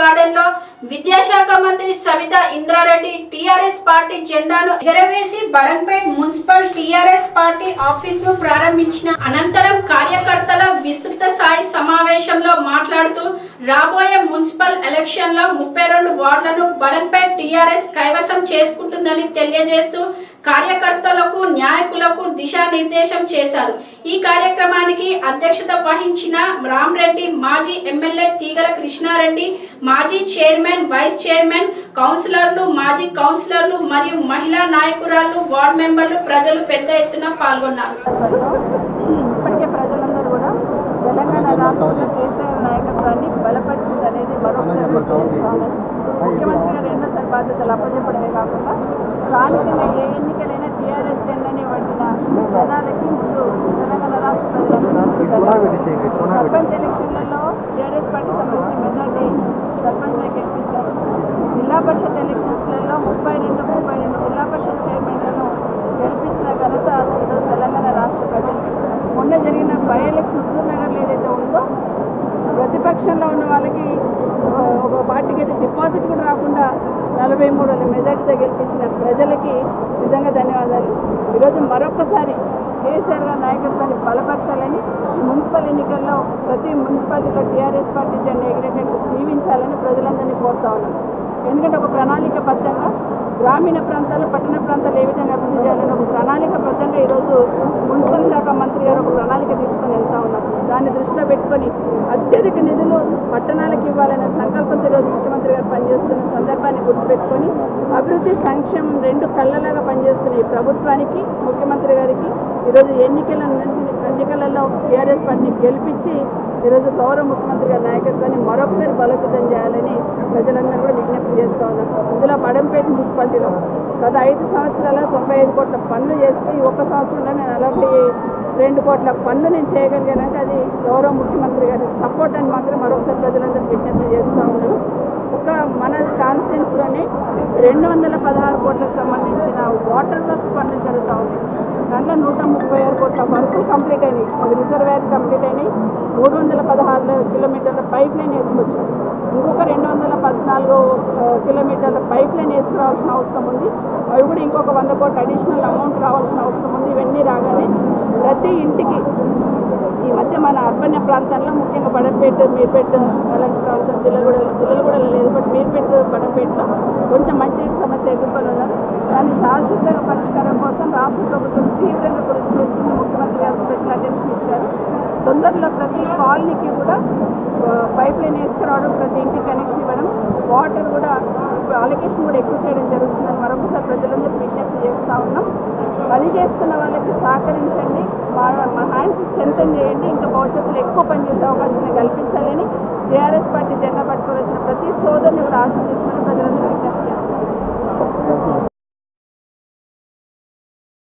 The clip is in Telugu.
గార్డెన్ లో విద్యాశాఖ మంత్రి సవిత ఇంద్రారెడ్డి టిఆర్ఎస్ పార్టీ జెండాను ఎగరవేసి Badangpet municipal TRS party office ను ప్రారంభించిన అనంతరం కార్యకర్తల విస్తృత స్థాయి సమావేశంలో మాట్లాడుతూ రాబోయే మున్సిపల్ ఎలక్షన్ లో ముప్పై రెండు వార్డులను బడంపేట్ టిఆర్ఎస్ కైవసం చేసుకుంటుందని తెలియజేస్తూ కార్యకర్తలకు నాయకులకు దిశానిర్దేశం చేశారు ఈ కార్యక్రమానికి అధ్యక్షత వహించిన రామ్రెడ్డి మాజీ ఎమ్మెల్యే తీగల కృష్ణారెడ్డి మాజీ చైర్మన్ వైస్ చైర్మన్ కౌన్సిలర్లు మాజీ కౌన్సిలర్లు మరియు మహిళా నాయకురాలు వార్డు మెంబర్లు ప్రజలు పెద్ద ఎత్తున పాల్గొన్నారు ఇప్పటికే ప్రజలందరూ కూడా తెలంగాణ రాష్ట్రంలో కేసీఆర్ నాయకత్వాన్ని బలపరిచింది అనేది మరొకసారి గుర్తు చేస్తాను ముఖ్యమంత్రి గారు రెండోసారి బాధ్యతలు అప్పచెప్పడమే కాకుండా స్థానికంగా ఏ ఎన్నికలైనా టీఆర్ఎస్ జెండాని పట్టిన జనాలకి ముందు తెలంగాణ రాష్ట్ర ప్రజలందరూ సర్పంచ్ ఎలక్షన్లలో టీఆర్ఎస్ పార్టీ సంబంధించిన మెజార్టీ సర్పంచ్లే గెలిపించారు జిల్లా పరిషత్ ఎలక్షన్స్లలో ముప్పై రెండు ముప్పై రెండు జిల్లా పరిషత్ చైర్మన్లను గెలిపించిన ఘనత ఈరోజు తెలంగాణ రాష్ట్ర ప్రజలకి మొన్న జరిగిన బై ఎలక్షన్ హుజూర్ నగర్లో ఏదైతే ఉందో ప్రతిపక్షంలో ఉన్న వాళ్ళకి ఆ, ఒక పార్టీకి అయితే డిపాజిట్ కూడా రాకుండా నలభై మూడు వేల మెజార్టీతో గెలిపించిన ప్రజలకి నిజంగా ధన్యవాదాలు ఈరోజు మరొకసారి కేసీఆర్ గారి నాయకత్వాన్ని బలపరచాలని ఈ మున్సిపల్ ఎన్నికల్లో ప్రతి మున్సిపాలిటీలో టీఆర్ఎస్ పార్టీ జెండా ఎగిరేటట్టు దీవించాలని ప్రజలందరినీ కోరుతా ఉన్నాం ఎందుకంటే ఒక ప్రణాళికబద్ధంగా గ్రామీణ ప్రాంతాలు పట్టణ ప్రాంతాలు ఏ విధంగా అభివృద్ధి చేయాలని ఒక ప్రణాళికబద్ధంగా ఈరోజు మున్సిపల్ శాఖ మంత్రి గారు ఒక ప్రణాళిక తీసుకొని వెళ్తా ఉన్నారు దాన్ని దృష్టిలో పెట్టుకొని అత్యధిక నిధులు పట్టణాలకు ఇవ్వాలనే సంకల్పంతో ఈరోజు ముఖ్యమంత్రి గారు పనిచేస్తున్న సందర్భాన్ని గుర్తుపెట్టుకొని అభివృద్ధి సంక్షేమం రెండు కళ్ళలాగా పనిచేస్తున్న ఈ ప్రభుత్వానికి ముఖ్యమంత్రి గారికి ఈరోజు ఎన్నికల ఎన్నికలలో టీఆర్ఎస్ పార్టీని గెలిపించి ఈరోజు గౌరవ ముఖ్యమంత్రి గారి నాయకత్వాన్ని మరొకసారి బలోపేతం చేయాలని ప్రజలందరూ కూడా విజ్ఞప్తి చేస్తూ ఉన్నారు ఇందులో బడంపేట మున్సిపాలిటీలో గత ఐదు సంవత్సరాల తొంభై ఐదు కోట్ల పనులు చేస్తే ఈ ఒక్క సంవత్సరంలో నేను నలభై రెండు కోట్ల పనులు నేను చేయగలిగానంటే అది గౌరవ ముఖ్యమంత్రి గారి సపోర్ట్ అని మాత్రం మరొకసారి ప్రజలందరూ విజ్ఞప్తి చేస్తూ ఉన్నారు ఒక మన కాన్స్టిట్యున్సీలోనే రెండు వందల పదహారు కోట్లకు సంబంధించిన వాటర్ వర్క్స్ పనులు జరుగుతూ ఉన్నాయి దాంట్లో నూట ముప్పై ఆరు కోట్ల వర్కులు కంప్లీట్ అయినాయి ఒక రిజర్వేర్ కంప్లీట్ అయినాయి మూడు వందల పదహారు కిలోమీటర్ల పైప్ లైన్ వేసుకొచ్చారు ఇంకొక రెండు వందల పద్నాలుగు ఆ, కిలోమీటర్ల పైప్ లైన్ వేసుకురావాల్సిన అవసరం ఉంది అవి కూడా ఇంకొక వంద కోట్ల అడిషనల్ అమౌంట్ రావాల్సిన అవసరం ఉంది ఇవన్నీ రాగానే ప్రతి ఇంటికి ఈ మధ్య మన అర్బన్ ప్రాంతాల్లో ముఖ్యంగా బడంపేట మీర్పేట అలాంటి ప్రాంతం జిల్లాలు కూడా జిల్లాలు కూడా లేదు బట్ మీర్పేట బడంపేటలో కొంచెం మంచినీటి సమస్య ఎదుర్కొని ఉన్నారు దాన్ని శాశ్వతంగా పరిష్కారం కోసం రాష్ట్ర ప్రభుత్వం తీవ్రంగా కృషి చేస్తుంది ముఖ్యమంత్రి గారు స్పెషల్ అటెన్షన్ ఇచ్చారు తొందరలో ప్రతి కాలనీకి కూడా ఆ, పైప్ లైన్ వేసుకురావడం ప్రతి ఇంటికి కనెక్షన్ ఇవ్వడం వాటర్ కూడా అలొకేషన్ కూడా ఎక్కువ చేయడం జరుగుతుందని మరొకసారి ప్రజలందరూ విజ్ఞప్తి చేస్తూ ఉన్నాం పని చేస్తున్న వాళ్ళకి సహకరించండి మా మా హ్యాండ్స్ స్ట్రెంథన్ చేయండి ఇంకా భవిష్యత్తులో ఎక్కువ పనిచేసే అవకాశాన్ని కల్పించాలని టీఆర్ఎస్ పార్టీ జెండా పట్టుకొని వచ్చిన ప్రతి సోదరిని కూడా ఆశీర్వదించమని ప్రజలందరూ విజ్ఞప్తి చేస్తాం